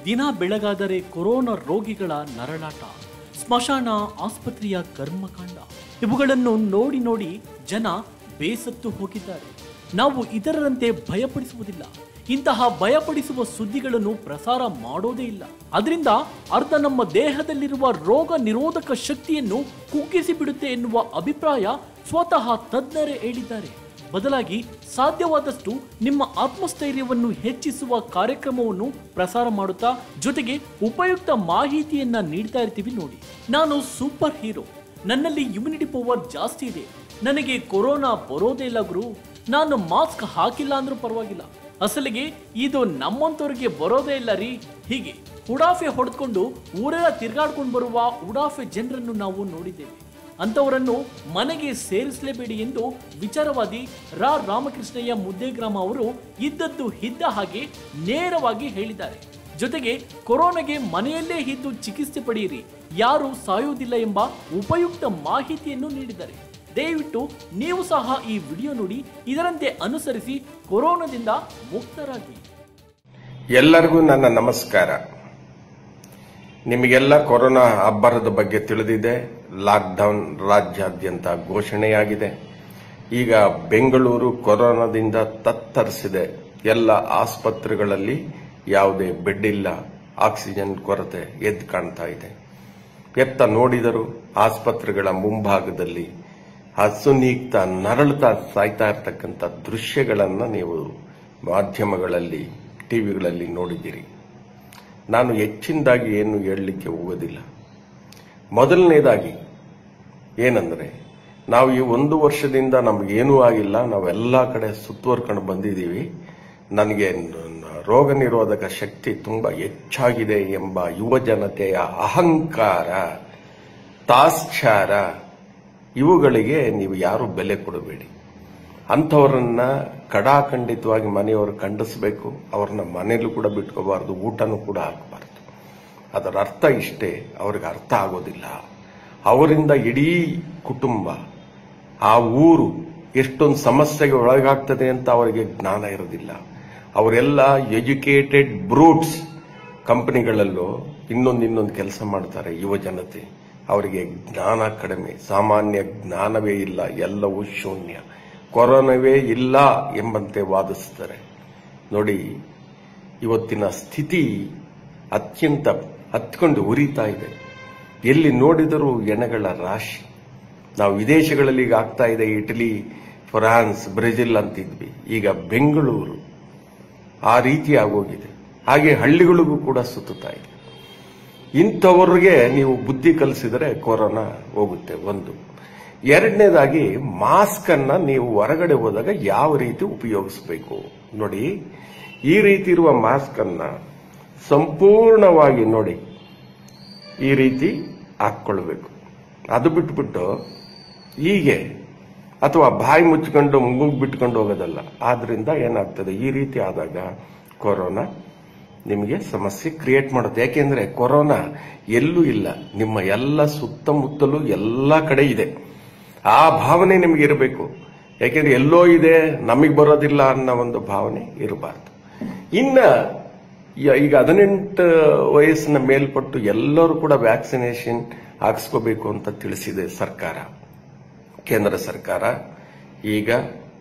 ದಿನ ಬೆಳಗಾದರೆ ಕೊರೋನಾ ರೋಗಿಗಳ ನರಳಾಟ ಸ್ಮಶಾನ ಆಸ್ಪತ್ರೆಯ ಕರ್ಮಕಾಂಡ ಇವುಗಳನ್ನು ನೋಡಿ ನೋಡಿ ಜನ ಬೇಸತ್ತು ಹೋಗಿದ್ದಾರೆ ನಾವು ಇತರರಂತೆ ಭಯಪಡಿಸುವುದಿಲ್ಲ ಇಂತಹ ಭಯಪಡಿಸುವ ಸುದ್ದಿಗಳನ್ನು ಪ್ರಸಾರ ಮಾಡೋದೇ ಇಲ್ಲ ಅದರಿಂದ ಅರ್ಧ ನಮ್ಮ ದೇಹದಲ್ಲಿರುವ ರೋಗ ನಿರೋಧಕ ಶಕ್ತಿಯನ್ನು ಕುಗ್ಗಿಸಿ ಬಿಡುತ್ತೆ ಎನ್ನುವ ಅಭಿಪ್ರಾಯ ಸ್ವತಃ ತಜ್ಞರೇ ಹೇಳಿದ್ದಾರೆ ಬದಲಾಗಿ ಸಾಧ್ಯವಾದಷ್ಟು ನಿಮ್ಮ ಆತ್ಮಸ್ಥೈರ್ಯವನ್ನು ಹೆಚ್ಚಿಸುವ ಕಾರ್ಯಕ್ರಮವನ್ನು ಪ್ರಸಾರ ಮಾಡುತ್ತಾ ಜೊತೆಗೆ ಉಪಯುಕ್ತ ಮಾಹಿತಿಯನ್ನ ನೀಡ್ತಾ ಇರ್ತೀವಿ ನೋಡಿ ನಾನು ಸೂಪರ್ ಹೀರೋ ನನ್ನಲ್ಲಿ ಇಮ್ಯುನಿಟಿ ಪವರ್ ಜಾಸ್ತಿ ಇದೆ ನನಗೆ ಕೊರೋನಾ ಬರೋದೇ ಇಲ್ಲ ಗುರು ನಾನು ಮಾಸ್ಕ್ ಹಾಕಿಲ್ಲ ಅಂದ್ರೂ ಪರವಾಗಿಲ್ಲ ಅಸಲಿಗೆ ಇದು ನಮ್ಮಂತವ್ರಿಗೆ ಬರೋದೇ ಇಲ್ಲ ರೀ ಹೀಗೆ ಉಡಾಫೆ ಹೊಡೆದುಕೊಂಡು ಊರೆಲ್ಲ ತಿರ್ಗಾಡ್ಕೊಂಡು ಬರುವ ಉಡಾಫೆ ಜನರನ್ನು ನಾವು ನೋಡಿದ್ದೇವೆ ಅಂತವರನ್ನು ಮನೆಗೆ ಸೇರಿಸಲೇಬೇಡಿ ಎಂದು ವಿಚಾರವಾದಿ ರಾ ರಾಮಕೃಷ್ಣಯ್ಯ ಮುದ್ದೇಗ್ರಾಮ ಅವರು ಇದ್ದದ್ದು ಇದ್ದ ಹಾಗೆ ನೇರವಾಗಿ ಹೇಳಿದ್ದಾರೆ ಜೊತೆಗೆ ಕೊರೋನಾಗೆ ಮನೆಯಲ್ಲೇ ಇದ್ದು ಚಿಕಿತ್ಸೆ ಪಡೆಯಿರಿ ಯಾರು ಸಾಯುವುದಿಲ್ಲ ಎಂಬ ಉಪಯುಕ್ತ ಮಾಹಿತಿಯನ್ನು ನೀಡಿದ್ದಾರೆ ದಯವಿಟ್ಟು ನೀವು ಸಹ ಈ ವಿಡಿಯೋ ನೋಡಿ ಇದರಂತೆ ಅನುಸರಿಸಿ ಕೊರೋನಾದಿಂದ ಮುಕ್ತರಾಗಿ ಎಲ್ಲರಿಗೂ ನನ್ನ ನಮಸ್ಕಾರ ನಿಮಗೆಲ್ಲ ಕೊರೋನಾ ಅಬ್ಬರದ ಬಗ್ಗೆ ತಿಳಿದಿದೆ ಲಾಕ್ಡೌನ್ ರಾಜ್ಯಾದ್ಯಂತ ಘೋಷಣೆಯಾಗಿದೆ ಈಗ ಬೆಂಗಳೂರು ಕೊರೋನಾದಿಂದ ತತ್ತರಿಸಿದೆ ಎಲ್ಲ ಆಸ್ಪತ್ರೆಗಳಲ್ಲಿ ಯಾವುದೇ ಬೆಡ್ ಇಲ್ಲ ಆಕ್ಸಿಜನ್ ಕೊರತೆ ಎದ್ದು ಕಾಣ್ತಾ ಇದೆ ಎತ್ತ ನೋಡಿದರೂ ಆಸ್ಪತ್ರೆಗಳ ಮುಂಭಾಗದಲ್ಲಿ ಹಸುನೀಗ್ತಾ ನರಳುತ್ತಾ ಸಾಯ್ತಾ ಇರ್ತಕ್ಕಂಥ ದೃಶ್ಯಗಳನ್ನು ನೀವು ಮಾಧ್ಯಮಗಳಲ್ಲಿ ಟಿವಿಗಳಲ್ಲಿ ನೋಡಿದ್ದೀರಿ ನಾನು ಹೆಚ್ಚಿನದಾಗಿ ಏನು ಹೇಳಲಿಕ್ಕೆ ಹೋಗೋದಿಲ್ಲ ಮೊದಲನೇದಾಗಿ ಏನಂದ್ರೆ ನಾವು ಈ ಒಂದು ವರ್ಷದಿಂದ ನಮಗೇನೂ ಆಗಿಲ್ಲ ನಾವೆಲ್ಲ ಕಡೆ ಸುತ್ತುವರ್ಕೊಂಡು ಬಂದಿದ್ದೀವಿ ನನಗೆ ನ- ರೋಗ ನಿರೋಧಕ ಶಕ್ತಿ ತುಂಬಾ ಹೆಚ್ಚಾಗಿದೆ ಎಂಬ ಯುವ ಜನತೆಯ ಅಹಂಕಾರ ತಾಶ್ಚಾರ ಇವುಗಳಿಗೆ ನೀವು ಯಾರು ಬೆಲೆ ಕೊಡಬೇಡಿ ಅಂಥವರನ್ನ ಕಡಾಖಂಡಿತವಾಗಿ ಮನೆಯವರು ಖಂಡಿಸಬೇಕು ಅವ್ರನ್ನ ಮನೇಲೂ ಕೂಡ ಬಿಟ್ಕೋಬಾರ್ದು ಊಟನೂ ಕೂಡ ಹಾಕಬಾರ್ದು ಅದರ ಅರ್ಥ ಇಷ್ಟೇ ಅವ್ರಿಗೆ ಅರ್ಥ ಆಗೋದಿಲ್ಲ ಅವರಿಂದ ಇಡೀ ಕುಟುಂಬ ಆ ಊರು ಎಷ್ಟೊಂದು ಸಮಸ್ಯೆಗೆ ಒಳಗಾಗ್ತದೆ ಅಂತ ಅವರಿಗೆ ಜ್ಞಾನ ಇರೋದಿಲ್ಲ ಅವರೆಲ್ಲ ಎಜುಕೇಟೆಡ್ ಬ್ರೂಟ್ಸ್ ಕಂಪನಿಗಳಲ್ಲೂ ಇನ್ನೊಂದು ಇನ್ನೊಂದು ಕೆಲಸ ಮಾಡ್ತಾರೆ ಯುವ ಜನತೆ ಅವರಿಗೆ ಜ್ಞಾನ ಕಡಿಮೆ ಸಾಮಾನ್ಯ ಜ್ಞಾನವೇ ಇಲ್ಲ ಎಲ್ಲವೂ ಶೂನ್ಯ ಕೊರೋನಾವೇ ಇಲ್ಲ ಎಂಬಂತೆ ವಾದಿಸ್ತಾರೆ ನೋಡಿ ಇವತ್ತಿನ ಸ್ಥಿತಿ ಅತ್ಯಂತ ಹತ್ಕೊಂಡು ಉರಿತಾ ಇದೆ ಎಲ್ಲಿ ನೋಡಿದರೂ ಎಣಗಳ ರಾಶಿ ನಾವು ವಿದೇಶಗಳಲ್ಲಿ ಈಗ ಆಗ್ತಾ ಇದೆ ಇಟಲಿ ಫ್ರಾನ್ಸ್ ಬ್ರೆಜಿಲ್ ಅಂತಿದ್ವಿ ಈಗ ಬೆಂಗಳೂರು ಆ ರೀತಿ ಆಗೋಗಿದೆ ಹಾಗೆ ಹಳ್ಳಿಗಳಿಗೂ ಕೂಡ ಸುತ್ತುತ್ತಾ ಇದೆ ಇಂಥವ್ರಿಗೆ ನೀವು ಬುದ್ಧಿ ಕಲಿಸಿದರೆ ಕೊರೋನಾ ಹೋಗುತ್ತೆ ಒಂದು ಎರಡನೇದಾಗಿ ಮಾಸ್ಕ್ ಅನ್ನ ನೀವು ಹೊರಗಡೆ ಹೋದಾಗ ಯಾವ ರೀತಿ ಉಪಯೋಗಿಸಬೇಕು ನೋಡಿ ಈ ರೀತಿ ಇರುವ ಮಾಸ್ಕ್ ಅನ್ನ ಸಂಪೂರ್ಣವಾಗಿ ನೋಡಿ ಈ ರೀತಿ ಹಾಕ್ಕೊಳ್ಬೇಕು ಅದು ಬಿಟ್ಬಿಟ್ಟು ಹೀಗೆ ಅಥವಾ ಬಾಯಿ ಮುಚ್ಕೊಂಡು ಮೂಗು ಬಿಟ್ಕೊಂಡು ಹೋಗೋದಲ್ಲ ಆದ್ರಿಂದ ಏನಾಗ್ತದೆ ಈ ರೀತಿ ಆದಾಗ ಕೊರೋನಾ ನಿಮಗೆ ಸಮಸ್ಯೆ ಕ್ರಿಯೇಟ್ ಮಾಡುತ್ತೆ ಯಾಕೆಂದ್ರೆ ಕೊರೋನಾ ಎಲ್ಲೂ ಇಲ್ಲ ನಿಮ್ಮ ಎಲ್ಲ ಸುತ್ತಮುತ್ತಲೂ ಎಲ್ಲ ಕಡೆ ಇದೆ ಆ ಭಾವನೆ ನಿಮಗೆ ಇರಬೇಕು ಯಾಕೆಂದ್ರೆ ಎಲ್ಲೋ ಇದೆ ನಮಗೆ ಬರೋದಿಲ್ಲ ಅನ್ನೋ ಒಂದು ಭಾವನೆ ಇರಬಾರ್ದು ಇನ್ನ ಯ- ಈಗ ಹದಿನೆಂಟು ವಯಸ್ಸಿನ ಮೇಲ್ಪಟ್ಟು ಎಲ್ಲರೂ ಕೂಡ ವ್ಯಾಕ್ಸಿನೇಷನ್ ಹಾಕ್ಸ್ಕೋಬೇಕು ಅಂತ ತಿಳಿಸಿದೆ ಸರ್ಕಾರ ಕೇಂದ್ರ ಸರ್ಕಾರ ಈಗ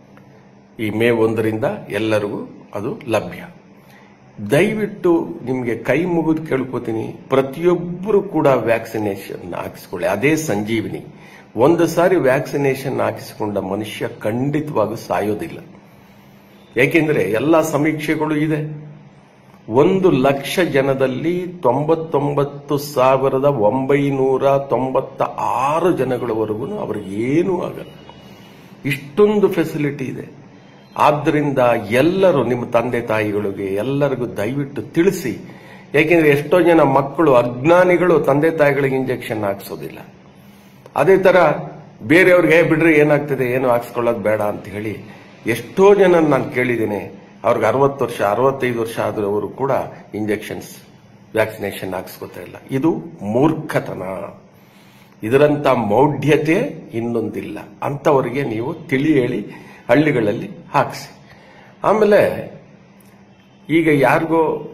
ಈ ಮೇ ಒಂದರಿಂದ ಎಲ್ಲರಿಗೂ ಅದು ಲಭ್ಯ ದಯವಿಟ್ಟು ನಿಮಗೆ ಕೈ ಮುಗಿದು ಕೇಳ್ಕೊತೀನಿ ಪ್ರತಿಯೊಬ್ಬರು ಕೂಡ ವ್ಯಾಕ್ಸಿನೇಷನ್ ಹಾಕಿಸ್ಕೊಳ್ಳಿ ಅದೇ ಸಂಜೀವಿನಿ ಒಂದು ಸಾರಿ ವ್ಯಾಕ್ಸಿನೇಷನ್ ಹಾಕಿಸಿಕೊಂಡ ಮನುಷ್ಯ ಖಂಡಿತವಾಗೂ ಸಾಯೋದಿಲ್ಲ ಏಕೆಂದ್ರೆ ಎಲ್ಲ ಸಮೀಕ್ಷೆಗಳು ಇದೆ ಒಂದು ಲಕ್ಷ ಜನದಲ್ಲಿ ತೊಂಬತ್ತೊಂಬತ್ತು ಸಾವಿರದ ಒಂಬೈನೂರ ತೊಂಬತ್ತ ಆರು ಜನಗಳವರೆಗೂ ಅವ್ರಿಗೆ ಏನೂ ಆಗಲ್ಲ ಇಷ್ಟೊಂದು ಫೆಸಿಲಿಟಿ ಇದೆ ಆದ್ದರಿಂದ ಎಲ್ಲರೂ ನಿಮ್ಮ ತಂದೆ ತಾಯಿಗಳಿಗೆ ಎಲ್ಲರಿಗೂ ದಯವಿಟ್ಟು ತಿಳಿಸಿ ಯಾಕೆಂದ್ರೆ ಎಷ್ಟೋ ಜನ ಮಕ್ಕಳು ಅಜ್ಞಾನಿಗಳು ತಂದೆ ತಾಯಿಗಳಿಗೆ ಇಂಜೆಕ್ಷನ್ ಹಾಕ್ಸೋದಿಲ್ಲ ಅದೇ ತರ ಬೇರೆಯವ್ರಿಗೆ "ಏ, ಬಿಡ್ರಿ ಏನಾಗ್ತದೆ ಏನು ಹಾಕ್ಸ್ಕೊಳ್ಳೋದು ಬೇಡ ಅಂತ ಹೇಳಿ ಎಷ್ಟೋ ಜನ ನಾನು ಕೇಳಿದ್ದೀನಿ ಅವ್ರಿಗೆ ಅರವತ್ತು ವರ್ಷ ಅರವತ್ತೈದು ವರ್ಷ ಆದವರು ಕೂಡ ಇಂಜೆಕ್ಷನ್ಸ್ ವ್ಯಾಕ್ಸಿನೇಷನ್ ಹಾಕ್ಸ್ಕೊತಾ ಇಲ್ಲ ಇದು ಮೂರ್ಖತನ ಇದರಂತ ಮೌಢ್ಯತೆ ಇನ್ನೊಂದಿಲ್ಲ ಅಂತವರಿಗೆ ನೀವು ತಿಳಿ ಹೇಳಿ ಹಳ್ಳಿಗಳಲ್ಲಿ ಹಾಕ್ಸಿ ಆಮೇಲೆ ಈಗ ಯಾರಿಗೋ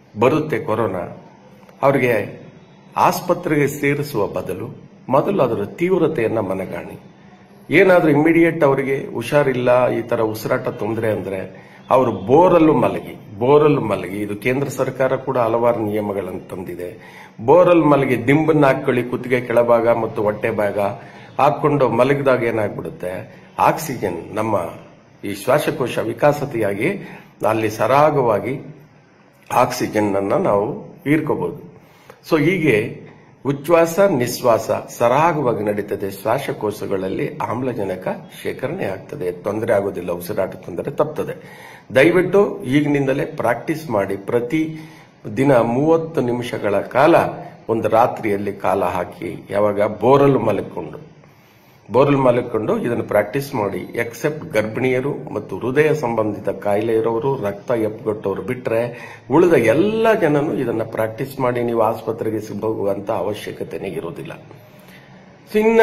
ಬರುತ್ತೆ ಕೊರೋನಾ ಅವರಿಗೆ ಆಸ್ಪತ್ರೆಗೆ ಸೇರಿಸುವ ಬದಲು ಮೊದಲು ಅದರ ತೀವ್ರತೆಯನ್ನ ಮನಗಾಣಿ ಏನಾದ್ರೂ ಇಮಿಡಿಯೇಟ್ ಅವರಿಗೆ ಹುಷಾರಿಲ್ಲ ಈ ತರ ಉಸಿರಾಟ ತೊಂದರೆ ಅಂದ್ರೆ ಅವರು ಬೋರಲ್ಲೂ ಮಲಗಿ ಬೋರಲ್ಲೂ ಮಲಗಿ ಇದು ಕೇಂದ್ರ ಸರ್ಕಾರ ಕೂಡ ಹಲವಾರು ನಿಯಮಗಳನ್ನು ತಂದಿದೆ ಬೋರಲ್ ಮಲಗಿ ದಿಂಬನ್ನ ಹಾಕೊಳ್ಳಿ ಕುತ್ತಿಗೆ ಕೆಳಭಾಗ ಮತ್ತು ಹೊಟ್ಟೆ ಭಾಗ ಹಾಕೊಂಡು ಮಲಗಿದಾಗ ಏನಾಗ್ಬಿಡುತ್ತೆ ಆಕ್ಸಿಜನ್ ನಮ್ಮ ಈ ಶ್ವಾಸಕೋಶ ವಿಕಾಸತೆಯಾಗಿ ಅಲ್ಲಿ ಸರಾಗವಾಗಿ ಆಕ್ಸಿಜನ್ ಅನ್ನ ನಾವು ಹೀರ್ಕೋಬಹುದು ಸೊ ಹೀಗೆ ಉಚ್ಛ್ವಾಸ ನಿಶ್ವಾಸ ಸರಾಗವಾಗಿ ನಡೀತದೆ ಶ್ವಾಸಕೋಶಗಳಲ್ಲಿ ಆಮ್ಲಜನಕ ಶೇಖರಣೆ ಆಗ್ತದೆ ತೊಂದರೆ ಆಗೋದಿಲ್ಲ ಉಸಿರಾಟ ತೊಂದರೆ ತಪ್ತದೆ ದಯವಿಟ್ಟು ಈಗಿನಿಂದಲೇ ಪ್ರಾಕ್ಟೀಸ್ ಮಾಡಿ ಪ್ರತಿ ದಿನ ಮೂವತ್ತು ನಿಮಿಷಗಳ ಕಾಲ ಒಂದು ರಾತ್ರಿಯಲ್ಲಿ ಕಾಲ ಹಾಕಿ ಯಾವಾಗ ಬೋರಲ್ ಮಲಗಿಕೊಂಡು ಬೋರ್ವೆಲ್ ಮಲಗಿಕೊಂಡು ಇದನ್ನು ಪ್ರಾಕ್ಟೀಸ್ ಮಾಡಿ ಎಕ್ಸೆಪ್ಟ್ ಗರ್ಭಿಣಿಯರು ಮತ್ತು ಹೃದಯ ಸಂಬಂಧಿತ ಕಾಯಿಲೆ ಇರೋರು ರಕ್ತ ಎಪ್ಪುಗಟ್ಟೋರು ಬಿಟ್ರೆ ಉಳಿದ ಎಲ್ಲ ಜನನು ಇದನ್ನ ಪ್ರಾಕ್ಟೀಸ್ ಮಾಡಿ ನೀವು ಆಸ್ಪತ್ರೆಗೆ ಸಿಗೋಗುವಂತ ಅವಶ್ಯಕತೆನೇ ಇರೋದಿಲ್ಲ ಇನ್ನ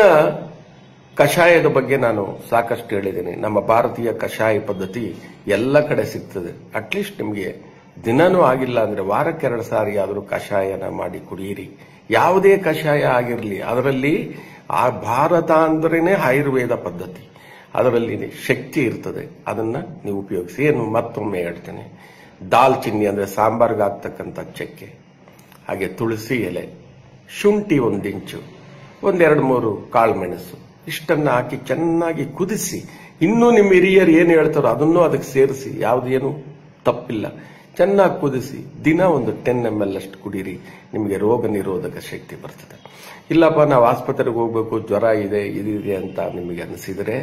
ಕಷಾಯದ ಬಗ್ಗೆ ನಾನು ಸಾಕಷ್ಟು ಹೇಳಿದ್ದೇನೆ ನಮ್ಮ ಭಾರತೀಯ ಕಷಾಯ ಪದ್ಧತಿ ಎಲ್ಲ ಕಡೆ ಸಿಗ್ತದೆ ಅಟ್ಲೀಸ್ಟ್ ನಿಮಗೆ ದಿನನೂ ಆಗಿಲ್ಲ ಅಂದ್ರೆ ವಾರಕ್ಕೆ ಎರಡು ಸಾರಿ ಆದರೂ ಕಷಾಯನ ಮಾಡಿ ಕುಡಿಯಿರಿ ಯಾವುದೇ ಕಷಾಯ ಆಗಿರಲಿ ಅದರಲ್ಲಿ ಆ ಭಾರತ ಅಂದ್ರೇನೆ ಆಯುರ್ವೇದ ಪದ್ಧತಿ ಅದರಲ್ಲಿ ಶಕ್ತಿ ಇರ್ತದೆ ಅದನ್ನ ನೀವು ಉಪಯೋಗಿಸಿ ಏನು ಮತ್ತೊಮ್ಮೆ ಹೇಳ್ತೇನೆ ದಾಲ್ಚಿನ್ನಿ ಅಂದ್ರೆ ಸಾಂಬಾರ್ಗೆ ಆಗ್ತಕ್ಕಂಥ ಚಕ್ಕೆ ಹಾಗೆ ತುಳಸಿ ಎಲೆ ಶುಂಠಿ ಒಂದಿಂಚು ಒಂದೆರಡು ಮೂರು ಕಾಳು ಮೆಣಸು ಇಷ್ಟನ್ನ ಹಾಕಿ ಚೆನ್ನಾಗಿ ಕುದಿಸಿ ಇನ್ನೂ ನಿಮ್ಮ ಹಿರಿಯರು ಏನು ಹೇಳ್ತಾರೋ ಅದನ್ನೂ ಅದಕ್ಕೆ ಸೇರಿಸಿ ಯಾವುದೇನು ತಪ್ಪಿಲ್ಲ ಚೆನ್ನಾಗಿ ಕುದಿಸಿ ದಿನ ಒಂದು ಟೆನ್ ಎಮ್ ಎಲ್ ಅಷ್ಟು ಕುಡೀರಿ ನಿಮಗೆ ರೋಗ ನಿರೋಧಕ ಶಕ್ತಿ ಬರ್ತದೆ ಇಲ್ಲಪ್ಪ ನಾವು ಆಸ್ಪತ್ರೆಗೆ ಹೋಗ್ಬೇಕು ಜ್ವರ ಇದೆ ಇದಿದೆ ಅಂತ ನಿಮಗೆ ಅನಿಸಿದರೆ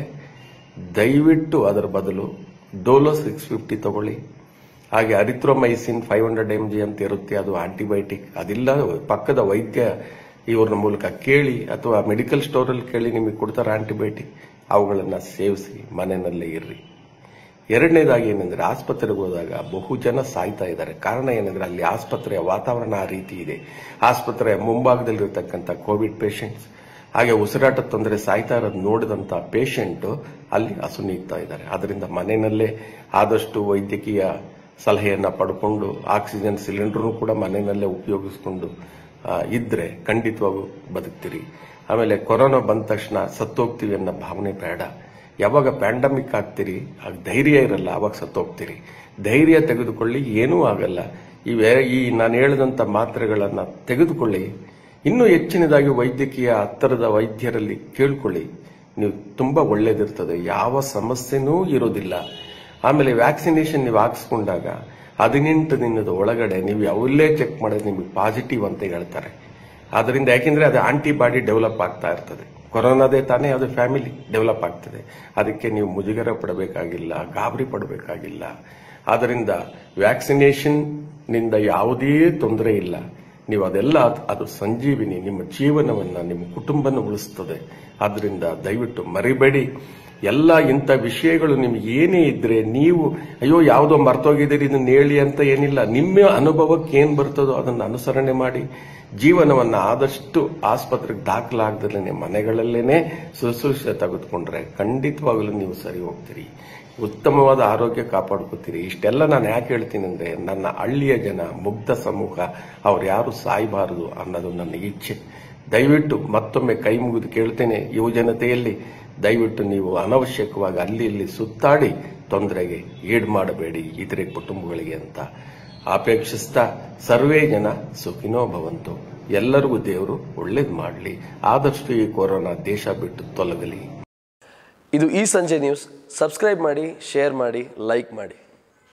ದಯವಿಟ್ಟು ಅದರ ಬದಲು ಡೋಲೋ ಸಿಕ್ಸ್ ಫಿಫ್ಟಿ ತಗೊಳ್ಳಿ ಹಾಗೆ erythromycin five hundred M G ಅಂತ ಇರುತ್ತೆ ಅದು ಆಂಟಿಬಯೋಟಿಕ್ ಅದಿಲ್ಲ ಪಕ್ಕದ ವೈದ್ಯ ಇವ್ರನ್ನ ಮೂಲಕ ಕೇಳಿ ಅಥವಾ ಮೆಡಿಕಲ್ ಸ್ಟೋರಲ್ಲಿ ಕೇಳಿ ನಿಮಗೆ ಕೊಡ್ತಾರೆ ಆಂಟಿಬಯೋಟಿಕ್ ಅವುಗಳನ್ನ ಸೇವಿಸಿ ಮನೆಯಲ್ಲೇ ಇರ್ರಿ ಎರಡನೇದಾಗಿ ಏನಂದ್ರೆ ಆಸ್ಪತ್ರೆಗೆ ಹೋದಾಗ ಬಹು ಜನ ಸಾಯ್ತಾ ಇದ್ದಾರೆ ಕಾರಣ ಏನಂದ್ರೆ ಅಲ್ಲಿ ಆಸ್ಪತ್ರೆಯ ವಾತಾವರಣ ಆ ರೀತಿ ಇದೆ ಆಸ್ಪತ್ರೆಯ ಮುಂಭಾಗದಲ್ಲಿರ್ತಕ್ಕಂಥ ಕೋವಿಡ್ ಪೇಷಂಟ್ಸ್ ಹಾಗೆ ಉಸಿರಾಟ ತೊಂದರೆ ಸಾಯ್ತಾ ಇರೋದು ನೋಡಿದಂತ ಪೇಷಂಟ್ ಅಲ್ಲಿ ಅಸುನೀಗ್ತಾ ಇದ್ದಾರೆ ಅದರಿಂದ ಮನೆಯಲ್ಲೇ ಆದಷ್ಟು ವೈದ್ಯಕೀಯ ಸಲಹೆಯನ್ನ ಪಡ್ಕೊಂಡು ಆಕ್ಸಿಜನ್ ಸಿಲಿಂಡರ್ ಕೂಡ ಮನೆಯಲ್ಲೇ ಉಪಯೋಗಿಸ್ಕೊಂಡು ಆ, ಇದ್ರೆ ಖಂಡಿತವಾಗೂ ಬದುಕ್ತೀರಿ ಆಮೇಲೆ ಕೊರೋನಾ ಬಂದ ತಕ್ಷಣ ಸತ್ತೋಗ್ತೀವಿ ಅನ್ನೋ ಭಾವನೆ ಬೇಡ ಯಾವಾಗ ಪ್ಯಾಂಡಮಿಕ್ ಆಗ್ತೀರಿ ಆಗ ಧೈರ್ಯ ಇರಲ್ಲ ಅವಾಗ ಸತ್ತೋಗ್ತೀರಿ ಧೈರ್ಯ ತೆಗೆದುಕೊಳ್ಳಿ ಏನೂ ಆಗಲ್ಲ ಈ ವೇ- ಈ ನಾನು ಹೇಳಿದಂತ ಮಾತ್ರೆಗಳನ್ನ ತೆಗೆದುಕೊಳ್ಳಿ ಇನ್ನೂ ಹೆಚ್ಚಿನದಾಗಿ ವೈದ್ಯಕೀಯ ಹತ್ತರದ ವೈದ್ಯರಲ್ಲಿ ಕೇಳ್ಕೊಳ್ಳಿ ನೀವು ತುಂಬಾ ಒಳ್ಳೇದಿರ್ತದೆ ಯಾವ ಸಮಸ್ಯೆನೂ ಇರೋದಿಲ್ಲ ಆಮೇಲೆ ವ್ಯಾಕ್ಸಿನೇಷನ್ ನೀವು ಹಾಕ್ಸ್ಕೊಂಡಾಗ ಹದಿನೆಂಟು ದಿನದ ಒಳಗಡೆ ನೀವು ಯಾವಲ್ಲೇ ಚೆಕ್ ಮಾಡಿದ್ರೆ ನಿಮಗೆ ಪಾಸಿಟಿವ್ ಅಂತ ಹೇಳ್ತಾರೆ ಆದ್ರಿಂದ ಯಾಕೆಂದ್ರೆ ಅದು ಆಂಟಿಬಾಡಿ ಡೆವಲಪ್ ಆಗ್ತಾ ಇರ್ತದೆ ಕೊರೋನಾದೇ ತಾನೇ ಅದು ಫ್ಯಾಮಿಲಿ ಡೆವಲಪ್ ಆಗ್ತದೆ ಅದಕ್ಕೆ ನೀವು ಮುಜುಗರ ಪಡಬೇಕಾಗಿಲ್ಲ ಗಾಬರಿ ಪಡಬೇಕಾಗಿಲ್ಲ ಆದ್ರಿಂದ ವ್ಯಾಕ್ಸಿನೇಷನ್ ನಿಂದ ಯಾವುದೇ ತೊಂದರೆ ಇಲ್ಲ ನೀವು ಅದೆಲ್ಲ ಅದ್- ಅದು ಸಂಜೀವಿನಿ ನಿಮ್ಮ ಜೀವನವನ್ನ ನಿಮ್ಮ ಕುಟುಂಬನ ಉಳಿಸ್ತದೆ ಆದ್ರಿಂದ ದಯವಿಟ್ಟು ಮರಿಬೇಡಿ ಎಲ್ಲ ಇಂಥ ವಿಷಯಗಳು ನಿಮ್ಗೆ ಏನೇ ಇದ್ರೆ ನೀವು ಅಯ್ಯೋ ಯಾವುದೋ ಮರ್ತೋಗಿದ್ದೀರಿ ಇದನ್ನ ಹೇಳಿ ಅಂತ ಏನಿಲ್ಲ ನಿಮ್ಮ ಅನುಭವಕ್ಕೆ ಏನ್ ಬರ್ತದೋ ಅದನ್ನ ಅನುಸರಣೆ ಮಾಡಿ ಜೀವನವನ್ನ ಆದಷ್ಟು ಆಸ್ಪತ್ರೆಗೆ ದಾಖಲಾಗದಲ್ಲೇ ಮನೆಗಳಲ್ಲೇನೆ ಶುಶ್ರೂಷೆ ತೆಗೆದುಕೊಂಡ್ರೆ ಖಂಡಿತವಾಗಲೂ ನೀವು ಸರಿ ಹೋಗ್ತೀರಿ ಉತ್ತಮವಾದ ಆರೋಗ್ಯ ಕಾಪಾಡ್ಕೋತೀರಿ ಇಷ್ಟೆಲ್ಲ ನಾನು ಯಾಕೆ ಹೇಳ್ತೀನಿ ಅಂದ್ರೆ ನನ್ನ ಹಳ್ಳಿಯ ಜನ ಮುಗ್ಧ ಸಮೂಹ ಅವ್ರು ಯಾರು ಸಾಯಬಾರದು ಅನ್ನೋದು ನನ್ನ ಇಚ್ಛೆ ದಯವಿಟ್ಟು ಮತ್ತೊಮ್ಮೆ ಕೈ ಮುಗಿದು ಕೇಳ್ತೇನೆ ಯುವ ಜನತೆಯಲ್ಲಿ ದಯವಿಟ್ಟು ನೀವು ಅನವಶ್ಯಕವಾಗಿ ಅಲ್ಲಿ ಇಲ್ಲಿ ಸುತ್ತಾಡಿ ತೊಂದರೆಗೆ ಈಡು ಮಾಡಬೇಡಿ ಇತರೆ ಕುಟುಂಬಗಳಿಗೆ ಅಂತ ಅಪೇಕ್ಷಿಸ್ತಾ ಸರ್ವೇ ಜನ ಸುಖಿನೋ ಭವಂತು ಎಲ್ಲರಿಗೂ ದೇವರು ಒಳ್ಳೇದು ಮಾಡಲಿ ಆದಷ್ಟು ಈ ಕೊರೋನಾ ದೇಶ ಬಿಟ್ಟು ತೊಲಗಲಿ ಇದು ಈ ಸಂಜೆ ನ್ಯೂಸ್ ಸಬ್ಸ್ಕ್ರೈಬ್ ಮಾಡಿ ಶೇರ್ ಮಾಡಿ ಲೈಕ್ ಮಾಡಿ